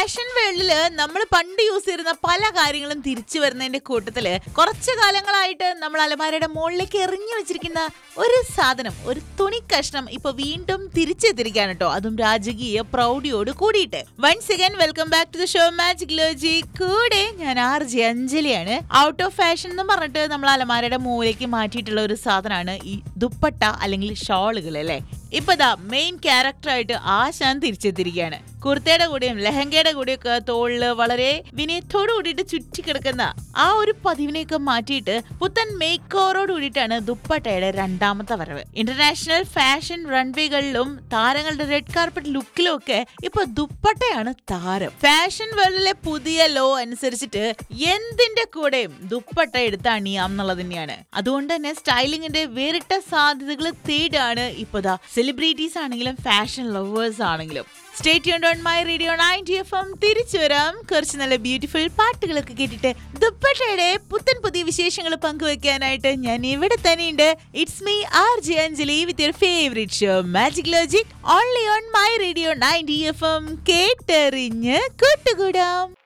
fashion വേൾഡില് നമ്മൾ പണ്ട് use ചെയ്തിരുന്ന പല കാര്യങ്ങളും തിരിച്ചു വരുന്നതിന്റെ കൂട്ടത്തില് കുറച്ചു കാലങ്ങളായിട്ട് നമ്മൾ അലമാരയുടെ മുകളിലേക്ക് എറിഞ്ഞു വെച്ചിരിക്കുന്ന ഒരു സാധനം ഒരു തുണി കഷ്ണം ഇപ്പൊ വീണ്ടും തിരിച്ചെത്തിരിക്കാണ് കേട്ടോ അതും രാജകീയ പ്രൗഢിയോട് കൂടിയിട്ട് once again welcome back to the show magic logic കൂടെ ഞാൻ ആർ ജെ അഞ്ജലിയാണ് ഔട്ട് ഓഫ് ഫാഷൻ എന്ന് പറഞ്ഞിട്ട് നമ്മൾ അലമാരയുടെ മൂലയ്ക്ക് മാറ്റിയിട്ടുള്ള ഒരു സാധനമാണ് ഈ ദുപ്പട്ട അല്ലെങ്കിൽ ഷോളുകൾ അല്ലേ ഇപ്പൊ ദാ മെയിൻ ക്യാരക്ടറായിട്ട് ആശാൻ തിരിച്ചെത്തിരിക്കുകയാണ് കുർത്തയുടെ കൂടെയും ലെഹങ്കയുടെ കൂടെയൊക്കെ തോളില് വളരെ വിനയത്തോടു കൂടിയിട്ട് ചുറ്റിക്കിടക്കുന്ന ആ ഒരു പതിവിനെയൊക്കെ മാറ്റിയിട്ട് പുത്തൻ മേക്ക് ഓവറോട് കൂടിയിട്ടാണ് ദുപ്പട്ടയുടെ രണ്ടാമത്തെ വരവ് ഇന്റർനാഷണൽ ഫാഷൻ റൺവേകളിലും താരങ്ങളുടെ റെഡ് കാർപ്പറ്റ് ലുക്കിലും ഒക്കെ ഇപ്പൊ ദുപ്പട്ടയാണ് താരം ഫാഷൻ വേൾഡിലെ പുതിയ ലോ അനുസരിച്ചിട്ട് എന്തിന്റെ കൂടെയും ദുപ്പട്ട എടുത്ത് അണിയാം എന്നുള്ളത് തന്നെയാണ് അതുകൊണ്ട് തന്നെ സ്റ്റൈലിങ്ങിന്റെ വേറിട്ട സാധ്യതകൾ തേടാണ് ഇപ്പതാ സെലിബ്രിറ്റീസ് ആണെങ്കിലും ഫാഷൻ ലവേഴ്സ് ആണെങ്കിലും സ്റ്റേറ്റ് യൂൺ on my radio ninety F M തിരിച്ചു വരാം കുറച്ച് നല്ല ബ്യൂട്ടിഫുൾ പാട്ടുകളൊക്കെ കേട്ടിട്ട് ദുപ്പട്ടയുടെ പുത്തൻ പുതിയ വിശേഷങ്ങൾ പങ്കുവെക്കാനായിട്ട് ഞാൻ ഇവിടെ തന്നെയുണ്ട് it's me R J Anjali with your favourite show magic logic only on my radio ninety F M കേട്ടെറിഞ്ഞ് കൂട്ടുകൂടാം